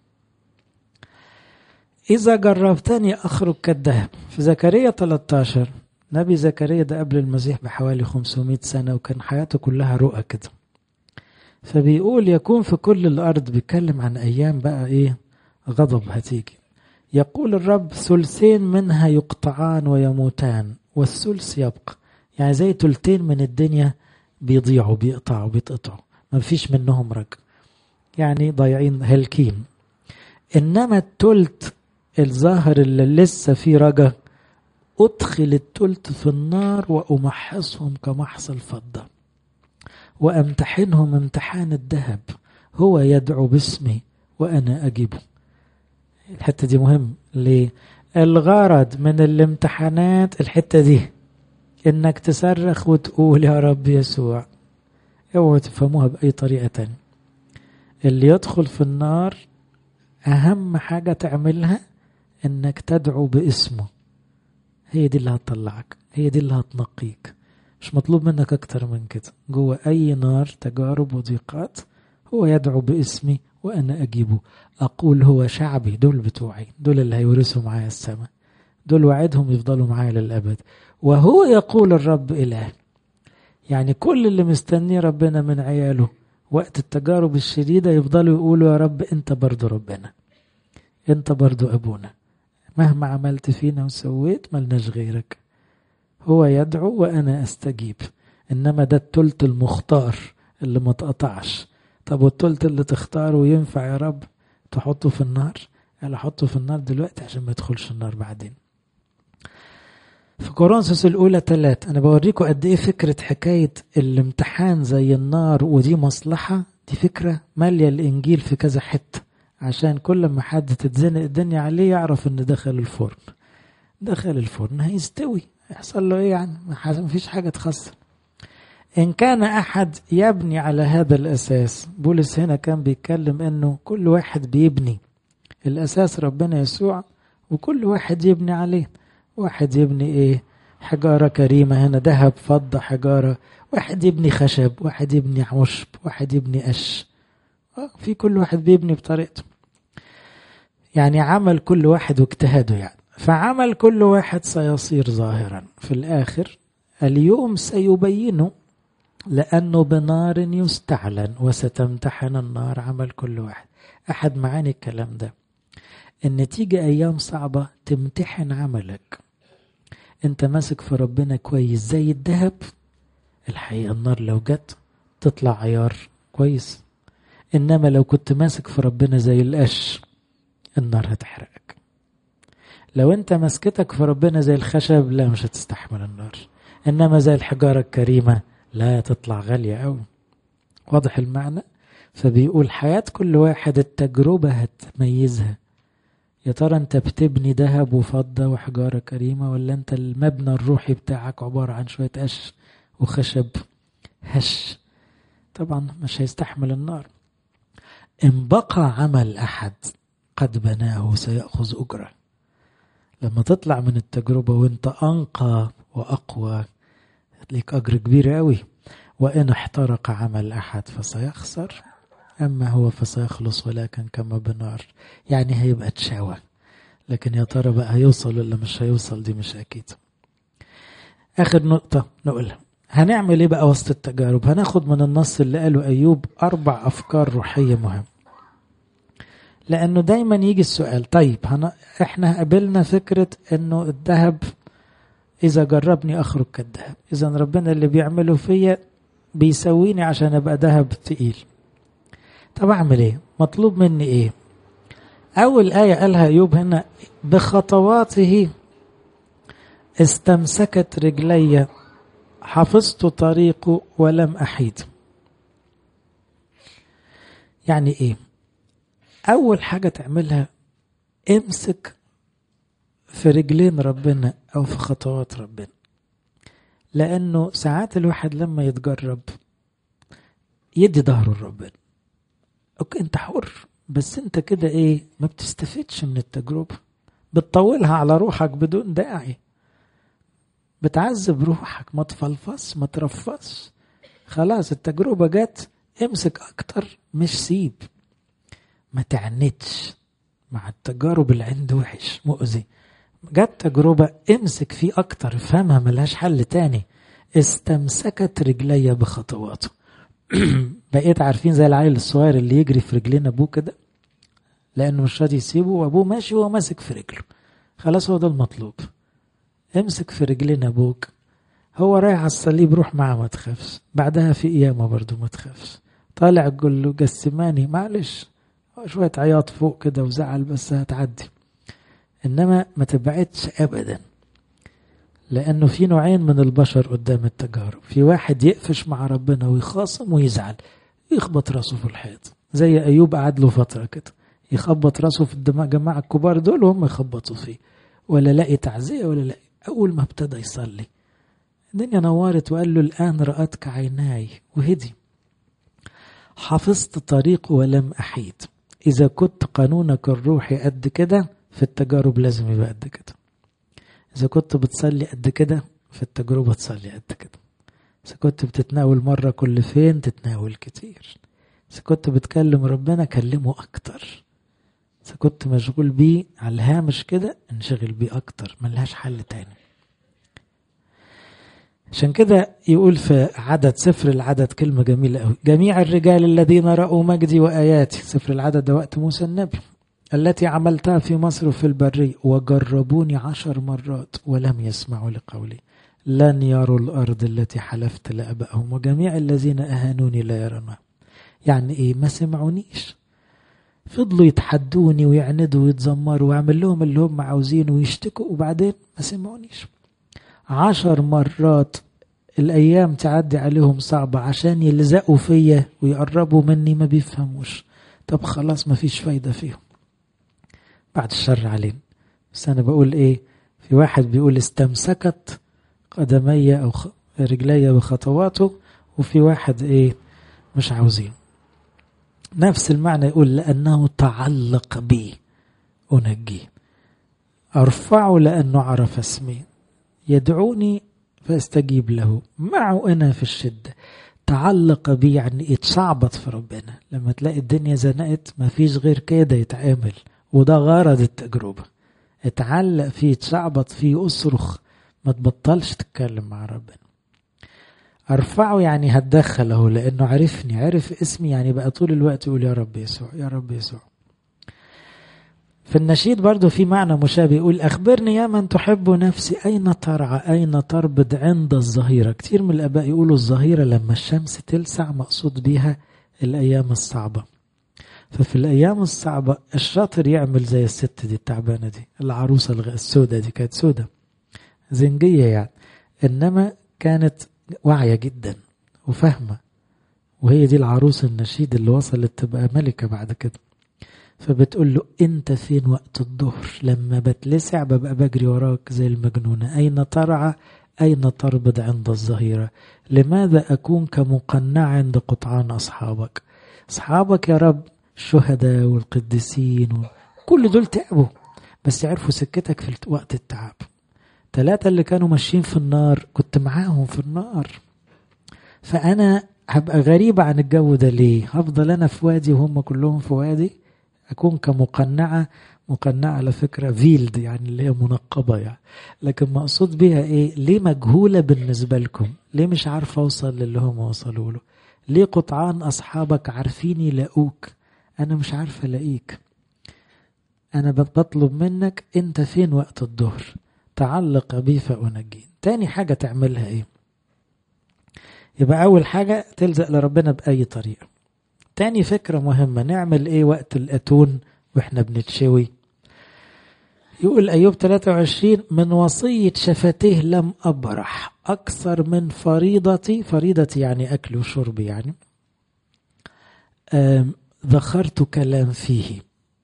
إذا جربتني أخرج كالذهب في زكريا 13 نبي زكريا ده قبل المسيح بحوالي 500 سنة وكان حياته كلها رؤى كده فبيقول يكون في كل الأرض بيتكلم عن أيام بقى إيه غضب هتيجي يقول الرب ثلثين منها يقطعان ويموتان والثلث يبقى يعني زي تلتين من الدنيا بيضيعوا بيقطعوا بيتقطعوا ما فيش منهم رجع يعني ضايعين هلكين إنما التلت الظاهر اللي لسه فيه رجا أدخل التلت في النار وأمحصهم كمحص الفضة وأمتحنهم امتحان الذهب هو يدعو باسمي وأنا أجيبه الحتة دي مهم ليه الغرض من الامتحانات الحتة دي انك تصرخ وتقول يا رب يسوع اوعوا تفهموها بأي طريقة تانية اللي يدخل في النار أهم حاجة تعملها انك تدعو باسمه هي دي اللي هتطلعك هي دي اللي هتنقيك مش مطلوب منك اكتر من كده جوه اي نار تجارب وضيقات هو يدعو باسمي وانا اجيبه اقول هو شعبي دول بتوعي دول اللي هيورثوا معايا السماء دول وعدهم يفضلوا معايا للابد وهو يقول الرب اله يعني كل اللي مستنيه ربنا من عياله وقت التجارب الشديده يفضلوا يقولوا يا رب انت برضو ربنا انت برضو ابونا مهما عملت فينا وسويت ملناش غيرك هو يدعو وانا استجيب انما ده التلت المختار اللي ما تقطعش طب والتلت اللي تختاره ينفع يا رب تحطه في النار قال احطه في النار دلوقتي عشان ما يدخلش النار بعدين في كورنثوس الأولى ثلاثة أنا بوريكم قد إيه فكرة حكاية الامتحان زي النار ودي مصلحة دي فكرة مالية الإنجيل في كذا حتة عشان كل ما حد تتزنق الدنيا عليه يعرف إن دخل الفرن دخل الفرن هيستوي يحصل له إيه يعني ما فيش حاجة تخسر إن كان أحد يبني على هذا الأساس بولس هنا كان بيتكلم إنه كل واحد بيبني الأساس ربنا يسوع وكل واحد يبني عليه واحد يبني إيه حجارة كريمة هنا ذهب فضة حجارة واحد يبني خشب واحد يبني عشب واحد يبني قش في كل واحد بيبني بطريقته يعني عمل كل واحد واجتهاده يعني فعمل كل واحد سيصير ظاهرا في الآخر اليوم سيبينه لأنه بنار يستعلن وستمتحن النار عمل كل واحد أحد معاني الكلام ده إن تيجي أيام صعبة تمتحن عملك أنت ماسك في ربنا كويس زي الذهب الحقيقة النار لو جت تطلع عيار كويس إنما لو كنت ماسك في ربنا زي القش النار هتحرقك لو أنت مسكتك في ربنا زي الخشب لا مش هتستحمل النار إنما زي الحجارة الكريمة لا تطلع غالية أوي واضح المعنى فبيقول حياة كل واحد التجربة هتميزها يا ترى انت بتبني ذهب وفضة وحجارة كريمة ولا انت المبنى الروحي بتاعك عبارة عن شوية قش وخشب هش طبعا مش هيستحمل النار إن بقى عمل أحد قد بناه سيأخذ أجرة لما تطلع من التجربة وانت أنقى وأقوى ليك أجر كبير قوي وإن احترق عمل أحد فسيخسر أما هو فسيخلص ولكن كما بنار يعني هيبقى تشاوى لكن يا ترى بقى هيوصل ولا مش هيوصل دي مش أكيد آخر نقطة نقولها هنعمل ايه بقى وسط التجارب هناخد من النص اللي قاله أيوب أربع أفكار روحية مهمة لأنه دايما يجي السؤال طيب هن... احنا قابلنا فكرة انه الذهب إذا جربني أخرج كالذهب إذا ربنا اللي بيعمله فيا بيسويني عشان أبقى ذهب تقيل طب أعمل إيه مطلوب مني إيه أول آية قالها أيوب هنا بخطواته استمسكت رجلي حفظت طريقه ولم أحيد يعني إيه أول حاجة تعملها امسك في رجلين ربنا أو في خطوات ربنا لأنه ساعات الواحد لما يتجرب يدي ظهره لربنا أوكي أنت حر بس أنت كده إيه ما بتستفدش من التجربة بتطولها على روحك بدون داعي بتعذب روحك ما تفلفص ما ترفص خلاص التجربة جت امسك أكتر مش سيب ما تعنتش مع التجارب اللي عند وحش مؤذي جت تجربة امسك فيه أكتر افهمها ملهاش حل تاني استمسكت رجلي بخطواته بقيت عارفين زي العيل الصغير اللي يجري في رجلين أبوه كده لأنه مش راضي يسيبه وأبوه ماشي وهو ماسك في رجله خلاص هو ده المطلوب امسك في رجلين أبوك هو رايح على الصليب روح معاه ما تخافش بعدها في قيامة برضو ما تخافش طالع تقول له جسماني معلش شوية عياط فوق كده وزعل بس هتعدي إنما ما تبعدش أبدا لأنه في نوعين من البشر قدام التجارب في واحد يقفش مع ربنا ويخاصم ويزعل يخبط راسه في الحيط زي أيوب قعد له فترة كده يخبط راسه في الجماعة الكبار دول وهم يخبطوا فيه ولا لاقي تعزية ولا لاقي أول ما ابتدى يصلي الدنيا نورت وقال له الآن رأتك عيناي وهدي حفظت طريق ولم أحيد إذا كنت قانونك الروحي قد كده في التجارب لازم يبقى قد كده إذا كنت بتصلي قد كده في التجربة تصلي قد كده إذا كنت بتتناول مرة كل فين تتناول كتير إذا كنت بتكلم ربنا كلمه أكتر إذا كنت مشغول بيه على الهامش كده انشغل بيه أكتر ملهاش حل تاني عشان كده يقول في عدد سفر العدد كلمة جميلة قوي جميع الرجال الذين رأوا مجدي وآياتي سفر العدد ده وقت موسى النبي التي عملتها في مصر وفي البرية وجربوني عشر مرات ولم يسمعوا لقولي لن يروا الأرض التي حلفت لأبائهم وجميع الذين أهانوني لا يرونها يعني إيه ما سمعونيش فضلوا يتحدوني ويعندوا ويتذمروا ويعمل لهم اللي هم عاوزينه ويشتكوا وبعدين ما سمعونيش عشر مرات الأيام تعدي عليهم صعبة عشان يلزقوا فيا ويقربوا مني ما بيفهموش طب خلاص ما فيش فايدة فيهم بعد الشر علينا بس أنا بقول إيه في واحد بيقول استمسكت قدمي أو رجلي بخطواته وفي واحد إيه مش عاوزين نفس المعنى يقول لأنه تعلق بي أنجيه أرفعه لأنه عرف اسمي يدعوني فاستجيب له معه أنا في الشدة تعلق بي يعني يتشعبط في ربنا لما تلاقي الدنيا زنقت ما فيش غير كده يتعامل وده غرض التجربة اتعلق فيه يتشعبط فيه اصرخ ما تبطلش تتكلم مع ربنا ارفعه يعني هتدخله لانه عرفني عرف اسمي يعني بقى طول الوقت يقول يا رب يسوع يا رب يسوع في النشيد برضو في معنى مشابه يقول أخبرني يا من تحب نفسي أين ترعى أين تربد عند الظهيرة كتير من الآباء يقولوا الظهيرة لما الشمس تلسع مقصود بيها الأيام الصعبة ففي الأيام الصعبة الشاطر يعمل زي الست دي التعبانة دي العروسة السودة دي كانت سودة زنجية يعني إنما كانت واعية جدا وفاهمة وهي دي العروس النشيد اللي وصلت تبقى ملكة بعد كده فبتقول له انت فين وقت الظهر لما بتلسع ببقى بجري وراك زي المجنونة اين ترعى اين تربض عند الظهيرة لماذا اكون كمقنع عند قطعان اصحابك اصحابك يا رب الشهداء والقديسين كل دول تعبوا بس عرفوا سكتك في وقت التعب ثلاثة اللي كانوا ماشيين في النار كنت معاهم في النار فأنا هبقى غريبة عن الجو ده ليه هفضل أنا في وادي وهم كلهم في وادي أكون كمقنعة مقنعة على فكرة فيلد يعني اللي هي منقبة يعني لكن مقصود بيها إيه ليه مجهولة بالنسبة لكم ليه مش عارفة أوصل للي هم وصلوا له ليه قطعان أصحابك عارفين يلاقوك أنا مش عارفة ألاقيك أنا بطلب منك أنت فين وقت الظهر تعلق بي فأنجي تاني حاجة تعملها إيه يبقى أول حاجة تلزق لربنا بأي طريقة تاني فكرة مهمة نعمل ايه وقت الأتون واحنا بنتشوي يقول أيوب 23 من وصية شفتيه لم أبرح أكثر من فريضتي فريضتي يعني أكل وشرب يعني ذخرت كلام فيه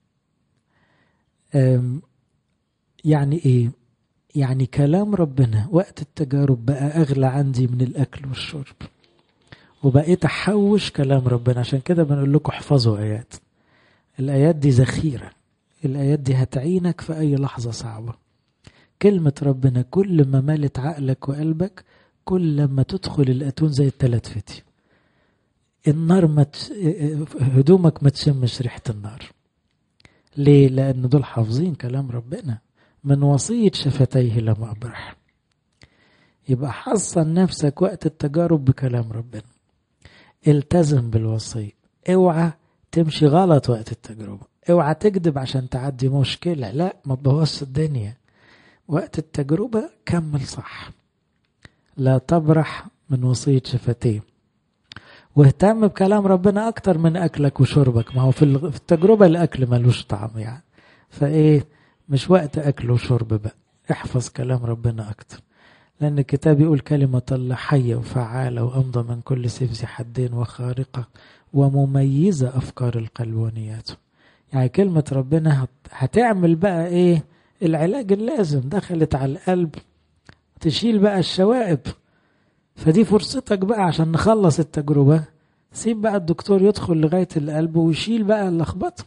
يعني ايه يعني كلام ربنا وقت التجارب بقى أغلى عندي من الأكل والشرب وبقيت احوش كلام ربنا عشان كده بنقول لكم احفظوا ايات الايات دي ذخيره الآيات دي هتعينك في أي لحظة صعبة كلمة ربنا كل ما مالت عقلك وقلبك كل ما تدخل الأتون زي التلات فتي النار ما تش... هدومك ما تشمش ريحة النار ليه؟ لأن دول حافظين كلام ربنا من وصية شفتيه لم أبرح يبقى حصن نفسك وقت التجارب بكلام ربنا التزم بالوصية اوعى تمشي غلط وقت التجربة اوعى تكذب عشان تعدي مشكلة لا ما تبوظش الدنيا وقت التجربة كمل صح لا تبرح من وصية شفتيه واهتم بكلام ربنا أكتر من أكلك وشربك ما هو في التجربة الأكل ملوش طعم يعني فإيه مش وقت أكل وشرب بقى احفظ كلام ربنا أكتر لأن الكتاب يقول كلمة الله حية وفعالة وأمضى من كل سيف ذي حدين وخارقة ومميزة أفكار القلب ونياته يعني كلمة ربنا هتعمل بقى إيه العلاج اللازم دخلت على القلب تشيل بقى الشوائب فدي فرصتك بقى عشان نخلص التجربة سيب بقى الدكتور يدخل لغاية القلب ويشيل بقى اللخبطة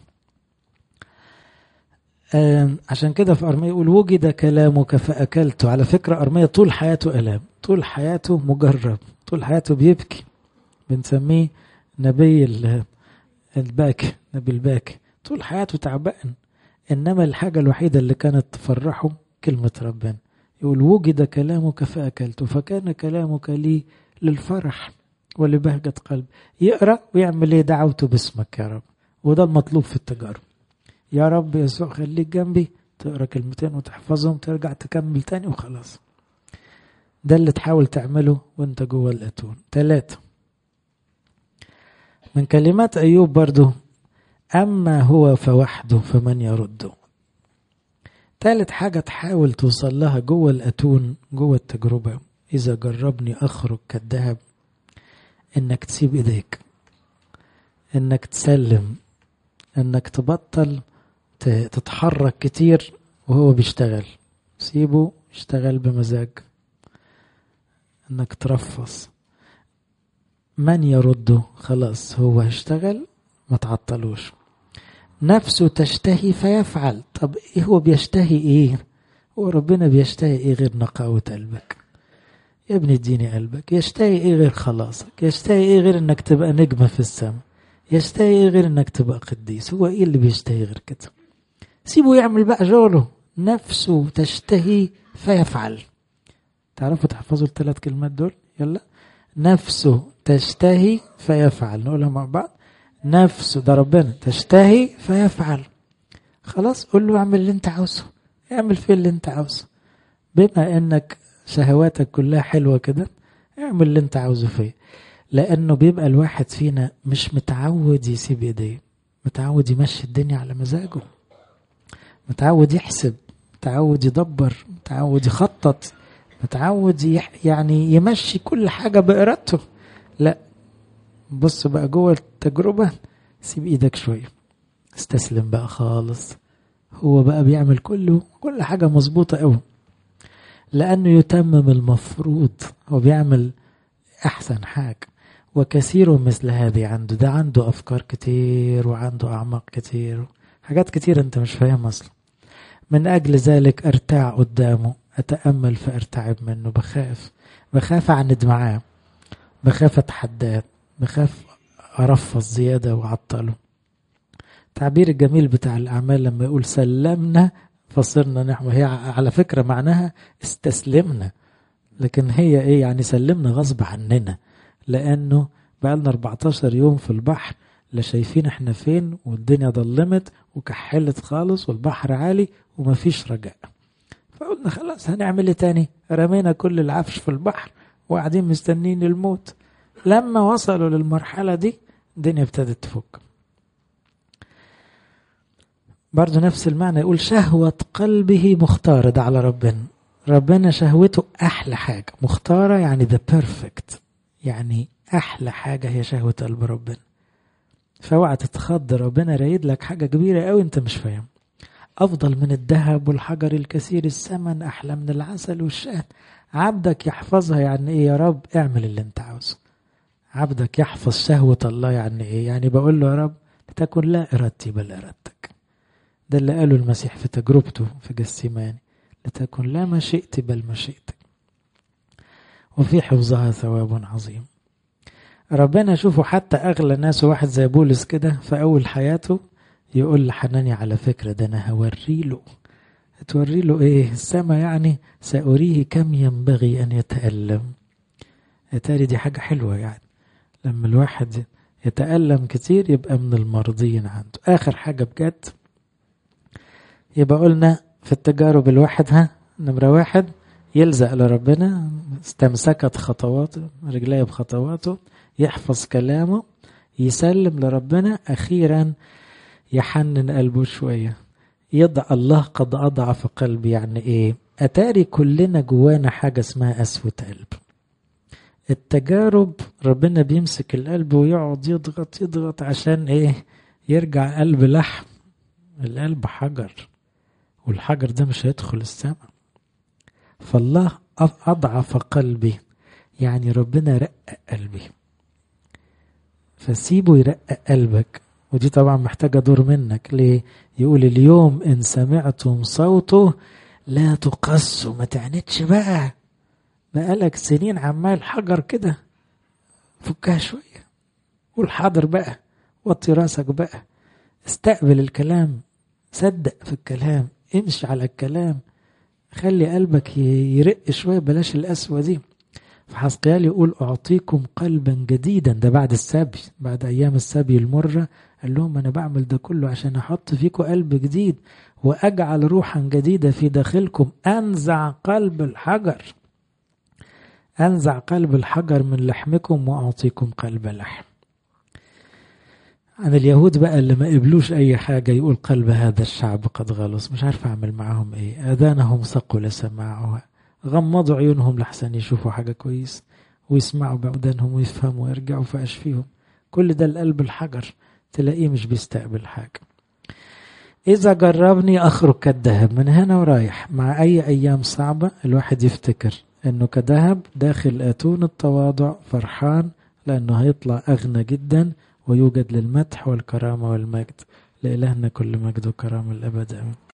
عشان كده في أرمية يقول وجد كلامك فأكلته على فكرة أرمية طول حياته ألام طول حياته مجرب طول حياته بيبكي بنسميه نبي الباكي نبي الباكي طول حياته تعبان إنما الحاجة الوحيدة اللي كانت تفرحه كلمة ربنا يقول وجد كلامك فأكلته فكان كلامك لي للفرح ولبهجة قلب يقرأ ويعمل ايه دعوته باسمك يا رب وده المطلوب في التجارب يا رب يسوع خليك جنبي تقرا كلمتين وتحفظهم ترجع تكمل تاني وخلاص ده اللي تحاول تعمله وانت جوه الاتون ثلاثة من كلمات ايوب برضو اما هو فوحده فمن يرده ثالث حاجة تحاول توصل لها جوه الاتون جوه التجربة اذا جربني اخرج كالذهب انك تسيب ايديك انك تسلم انك تبطل تتحرك كتير وهو بيشتغل سيبه يشتغل بمزاج انك ترفص من يرده خلاص هو هيشتغل ما تعطلوش نفسه تشتهي فيفعل طب ايه هو بيشتهي ايه هو ربنا بيشتهي ايه غير نقاوة قلبك يا ابني اديني قلبك يشتهي ايه غير خلاصك يشتهي ايه غير انك تبقى نجمة في السماء يشتهي ايه غير انك تبقى قديس هو ايه اللي بيشتهي غير كده سيبه يعمل بقى شغله نفسه تشتهي فيفعل تعرفوا تحفظوا الثلاث كلمات دول يلا نفسه تشتهي فيفعل نقولها مع بعض نفسه ده ربنا تشتهي فيفعل خلاص قول له اعمل اللي انت عاوزه اعمل فيه اللي انت عاوزه بما انك شهواتك كلها حلوه كده اعمل اللي انت عاوزه فيه لانه بيبقى الواحد فينا مش متعود يسيب ايديه متعود يمشي الدنيا على مزاجه متعود يحسب متعود يدبر متعود يخطط متعود يح يعني يمشي كل حاجة بإرادته لا بص بقى جوه التجربة سيب ايدك شوية استسلم بقى خالص هو بقى بيعمل كله كل حاجة مظبوطة قوي لأنه يتمم المفروض هو بيعمل أحسن حاجة وكثير مثل هذه عنده ده عنده أفكار كتير وعنده أعماق كتير حاجات كتير أنت مش فاهم أصلا من أجل ذلك أرتاع قدامه أتأمل فأرتعب منه بخاف بخاف أعند معاه بخاف أتحداه بخاف أرفض زيادة وأعطله التعبير الجميل بتاع الأعمال لما يقول سلمنا فصرنا نحو هي على فكرة معناها استسلمنا لكن هي ايه يعني سلمنا غصب عننا لانه بقالنا 14 يوم في البحر لا شايفين احنا فين والدنيا ضلمت وكحلت خالص والبحر عالي ومفيش رجاء فقلنا خلاص هنعمل ايه تاني رمينا كل العفش في البحر وقاعدين مستنين الموت لما وصلوا للمرحلة دي الدنيا ابتدت تفك برضه نفس المعنى يقول شهوة قلبه مختارة ده على ربنا ربنا شهوته أحلى حاجة مختارة يعني ذا بيرفكت يعني أحلى حاجة هي شهوة قلب ربنا فاوعى تتخض ربنا رايد لك حاجة كبيرة قوي أنت مش فاهم أفضل من الذهب والحجر الكثير الثمن أحلى من العسل والشهد عبدك يحفظها يعني إيه يا رب اعمل اللي أنت عاوزه عبدك يحفظ شهوة الله يعني إيه يعني بقول له يا رب تكن لا إرادتي بل إرادتك ده اللي قاله المسيح في تجربته في جسيماني لتكن لا مشيئتي بل مشيئتك وفي حفظها ثواب عظيم ربنا شوفوا حتى أغلى ناس واحد زي بولس كده في أول حياته يقول لحناني على فكرة ده أنا هوري له توري له إيه السما يعني سأريه كم ينبغي أن يتألم أتاري دي حاجة حلوة يعني لما الواحد يتألم كتير يبقى من المرضين عنده آخر حاجة بجد يبقى قلنا في التجارب الواحد ها نمرة واحد يلزق لربنا استمسكت خطواته رجليه بخطواته يحفظ كلامه يسلم لربنا أخيرا يحنن قلبه شوية يضع الله قد أضعف قلبي يعني إيه أتاري كلنا جوانا حاجة اسمها قسوة قلب التجارب ربنا بيمسك القلب ويقعد يضغط يضغط عشان إيه يرجع قلب لحم القلب حجر والحجر ده مش هيدخل السماء فالله أضعف قلبي يعني ربنا رقق قلبي فسيبه يرقق قلبك ودي طبعا محتاجة دور منك ليه يقول اليوم إن سمعتم صوته لا تقسوا ما تعنتش بقى بقالك سنين عمال حجر كده فكها شوية قول حاضر بقى وطي راسك بقى استقبل الكلام صدق في الكلام امشي على الكلام خلي قلبك يرق شوية بلاش القسوة دي فحسقيال يقول أعطيكم قلبا جديدا ده بعد السبي بعد أيام السبي المرة قال لهم أنا بعمل ده كله عشان أحط فيكم قلب جديد وأجعل روحا جديدة في داخلكم أنزع قلب الحجر أنزع قلب الحجر من لحمكم وأعطيكم قلب لحم عن اليهود بقى اللي ما قبلوش أي حاجة يقول قلب هذا الشعب قد غلص مش عارف أعمل معاهم إيه آذانهم ثقل سماعها غمضوا عيونهم لحسن يشوفوا حاجة كويس ويسمعوا بأودانهم ويفهموا ويرجعوا في أشفيهم كل ده القلب الحجر تلاقيه مش بيستقبل حاجة إذا جربني أخرج كالذهب من هنا ورايح مع أي أيام صعبة الواحد يفتكر إنه كذهب داخل أتون التواضع فرحان لأنه هيطلع أغنى جدا ويوجد للمدح والكرامة والمجد لإلهنا كل مجد وكرامة الأبد أمين